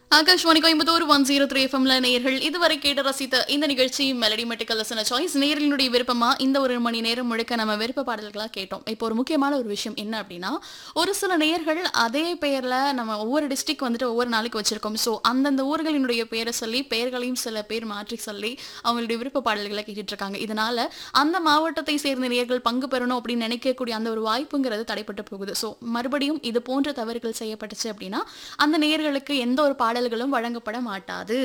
Akashvani Coimbatore one zero three எஃப்எம்ல நேயர்கள் இதுவரை கேட்டு ரசித்த இந்த நிகழ்ச்சி மெலடி மெட்டிக்கல் லெசன சாய்ஸ் நேயர்களுடைய விருப்பமா இந்த ஒரு மணி நேரம் முழுக்க நம்ம விருப்ப பாடல்களா கேட்டோம் இப்போ ஒரு முக்கியமான ஒரு விஷயம் என்ன அப்படின்னா ஒரு சில நேயர்கள் அதே பெயர்ல நம்ம ஒவ்வொரு டிஸ்ட்ரிக்ட் வந்துட்டு ஒவ்வொரு நாளைக்கு வச்சிருக்கோம் ஸோ அந்தந்த ஊர்களினுடைய பெயரை சொல்லி பெயர்களையும் சில பேர் மாற்றி சொல்லி அவங்களுடைய விருப்ப பாடல்களை கேட்டுட்டு இருக்காங்க இதனால அந்த மாவட்டத்தை சேர்ந்த நேயர்கள் பங்கு பெறணும் அப்படின்னு நினைக்கக்கூடிய அந்த ஒரு வாய்ப்புங்கிறது தடைப்பட்டு போகுது ஸோ மறுபடியும் இது போன்ற தவறுகள் செய்யப்பட்டுச்சு அப்படின்னா அந்த நேயர்களுக்கு எந்த ஒரு பாடல்களும் வழங்கப்பட மாட்டாது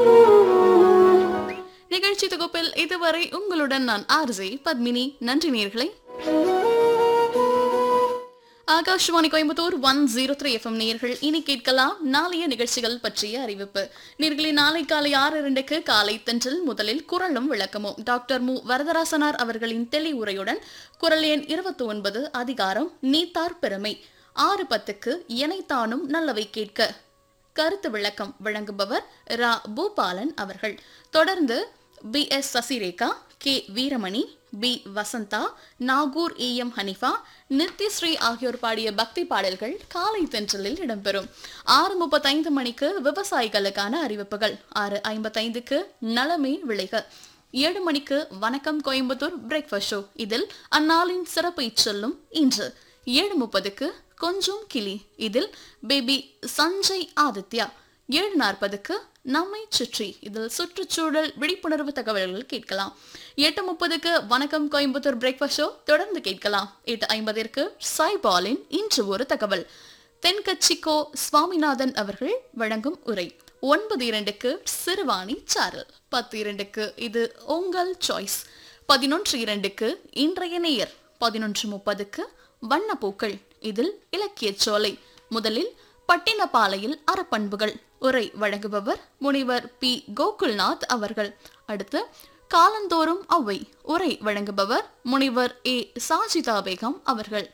நிகழ்ச்சி தொகுப்பில் இதுவரை உங்களுடன் நான் ஆர்ஜே பத்மினி நன்றி நேயர்களே Akashvani Coimbatore one zero three FM நேயர்கள் இனி கேட்கலாம் நாளைய நிகழ்ச்சிகள் பற்றிய அறிவிப்பு நேர்களை நாளை காலை ஆறு இரண்டுக்கு காலை தென்றல் முதலில் குரலும் விளக்கமும் டாக்டர் மு வரதராசனார் அவர்களின் தெளி உரையுடன் குரல் எண் இருபத்தி ஒன்பது அதிகாரம் நீத்தார் பெருமை ஆறு பத்துக்கு இணைத்தானும் நல்லவை கேட்க கருத்து விளக்கம் வழங்குபவர் ரா பூபாலன் அவர்கள் தொடர்ந்து P S Sasirekha K Veeramani P Vasantha Nagore E M Hanifa Nithyashree ஆகியோர் பாடிய பக்தி பாடல்கள் காலை தென்றலில் இடம்பெறும் ஆறு முப்பத்தைந்து மணிக்கு விவசாயிகளுக்கான அறிவிப்புகள் ஆறு ஐம்பத்தைந்துக்கு நலமே விளைக ஏழு மணிக்கு வணக்கம் கோயம்புத்தூர் பிரேக்ஃபாஸ்ட் ஷோ இதில் அந்நாளின் சிறப்பை சொல்லும் இன்று ஏழு முப்பதுக்கு கொஞ்சம் கிளி இதில் பேபி சஞ்சய் ஆதித்யா ஏழு நாற்பதுக்கு நம்மை சுற்றி இதில் சுற்றுச்சூழல் விழிப்புணர்வு தகவல்கள் கேட்கலாம் எட்டு முப்பதுக்கு வணக்கம் கோயம்புத்தூர் பிரேக்ஃபாஸ்ட் ஷோ தொடர்ந்து கேட்கலாம் எட்டு ஐம்பதிற்கு சாய்பாலின் இன்று ஒரு தகவல் தென்கட்சிக்கோ சுவாமிநாதன் அவர்கள் வழங்கும் உரை ஒன்பது இரண்டுக்கு சிறுவாணி சாரல் பத்து இரண்டுக்கு இது உங்கள் சாய்ஸ் பதினொன்று இரண்டுக்கு இன்றைய நேயர் பதினொன்று முப்பதுக்கு வண்ணப்பூக்கள் இதில் இலக்கியச் சோலை முதலில் பட்டினப்பாலையில் அறப்பண்புகள் உரை வழங்குபவர் முனிவர் பி கோகுல்நாத் அவர்கள் அடுத்து காலந்தோறும் அவ்வை உரை வழங்குபவர் முனிவர் ஏ சாஜிதா பேகம் அவர்கள்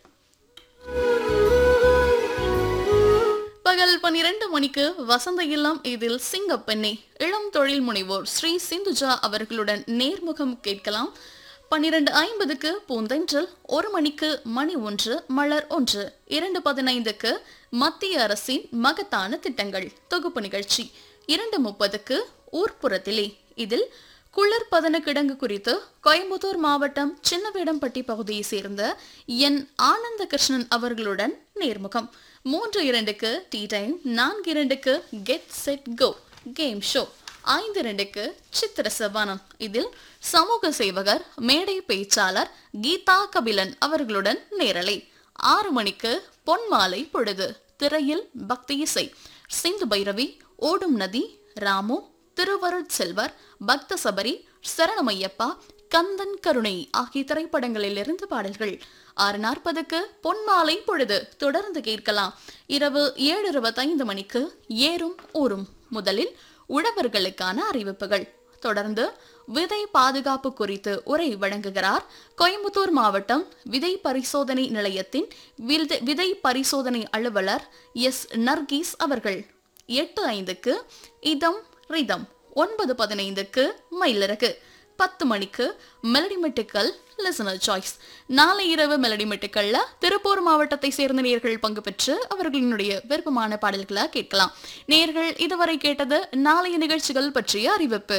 பகல் பன்னிரண்டு மணிக்கு வசந்த இல்லம் இதில் சிங்கப்பெண்ணை இளம் தொழில் முனைவோர் ஸ்ரீ சிந்துஜா அவர்களுடன் நேர்முகம் கேட்கலாம் பன்னிரண்டு ஐம்பதுக்கு பூந்தென்றல் ஒரு மணிக்கு மணி ஒன்று மலர் ஒன்று இரண்டு பதினைந்துக்கு மத்திய அரசின் மகத்தான திட்டங்கள் தொகுப்பு நிகழ்ச்சி இரண்டு முப்பதுக்கு ஊர்ப்புறத்திலே இதில் குளிர்பதன கிடங்கு குறித்து கோயம்புத்தூர் மாவட்டம் சின்னவேடம்பட்டி பகுதியை சேர்ந்த என் ஆனந்த கிருஷ்ணன் அவர்களுடன் நேர்முகம் மூன்று இரண்டுக்கு டீ டைம் நான்கு இரண்டுக்கு get set go game show ஐந்து இரண்டுக்கு சித்திர சவானம் இதில் சமூக சேவகர் மேடை பேச்சாளர் கீதா கபிலன் அவர்களுடன் நேரலை ஆறு மணிக்கு பொன்மாலை பொழுது திரையில் பக்தி இசை சிந்து பைரவி ஓடும் நதி ராமு திருவருட் செல்வர் பக்த சபரி சரணமையப்பா கந்தன் கருணை ஆகிய திரைப்படங்களில் இருந்து பாடல்கள் ஆறு நாற்பதுக்கு பொன்மாலை பொழுது தொடர்ந்து கேட்கலாம் இரவு ஏழு இருபத்தைந்து மணிக்கு ஏறும் ஊரும் முதலில் உழவர்களுக்கான அறிவிப்புகள் தொடர்ந்து விதை பாதுகாப்பு குறித்து உரை வழங்குகிறார் கோயம்புத்தூர் மாவட்டம் விதை பரிசோதனை நிலையத்தின் விதை- விதை பரிசோதனை அலுவலர் எஸ் நர்கீஸ் அவர்கள் எட்டு ஐந்துக்கு இதம் ரிதம் ஒன்பது பதினைந்துக்கு மயிலிறகு பத்து மணிக்கு மெலடி மெட்டுக்கள் லிசனர் சாய்ஸ் நாளை இரவு மெலடி மெட்டுக்கள்ல திருப்பூர் மாவட்டத்தை சேர்ந்த நேர்கள் பங்கு பெற்று அவர்களினுடைய விருப்பமான பாடல்களை கேட்கலாம் நேர்கள் இதுவரை கேட்டது நாளைய நிகழ்ச்சிகள் பற்றிய அறிவிப்பு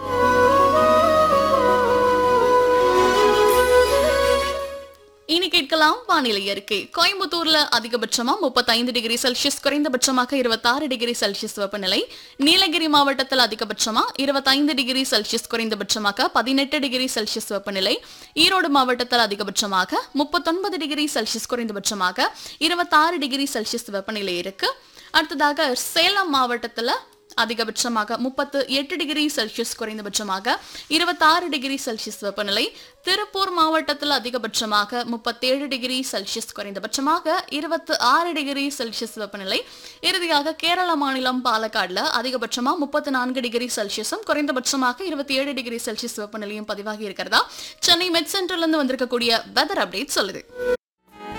இனி கேட்கலாம் வானிலை அறிக்கை கோயம்புத்தூர்ல அதிகபட்சமா முப்பத்தைந்து டிகிரி செல்சியஸ் குறைந்தபட்சமாக இருபத்தாறு டிகிரி செல்சியஸ் வெப்பநிலை நீலகிரி மாவட்டத்தில் அதிகபட்சமா இருபத்தைந்து டிகிரி செல்சியஸ் குறைந்தபட்சமாக பதினெட்டு டிகிரி செல்சியஸ் வெப்பநிலை ஈரோடு மாவட்டத்தில் அதிகபட்சமாக முப்பத்தொன்பது டிகிரி செல்சியஸ் குறைந்தபட்சமாக இருபத்தாறு டிகிரி செல்சியஸ் வெப்பநிலை இருக்கு அடுத்ததாக சேலம் மாவட்டத்துல அதிகபட்சமாக முப்பத்து எட்டு டிகிரி செல்சியஸ் குறைந்தபட்சமாக இருபத்தாறு டிகிரி செல்சியஸ் வெப்பநிலை திருப்பூர் மாவட்டத்தில் அதிகபட்சமாக முப்பத்தேழு டிகிரி செல்சியஸ் குறைந்தபட்சமாக இருபத்து ஆறு டிகிரி செல்சியஸ் வெப்பநிலை இறுதியாக கேரள மாநிலம் பாலக்காடுல அதிகபட்சமா முப்பத்து நான்கு டிகிரி செல்சியஸும் குறைந்தபட்சமாக இருபத்தி ஏழு டிகிரி செல்சியஸ் வெப்பநிலையும் பதிவாகி இருக்கிறதா சென்னை மெட் சென்டர்ல இருந்து வந்திருக்கக்கூடிய வெதர் அப்டேட் சொல்லுது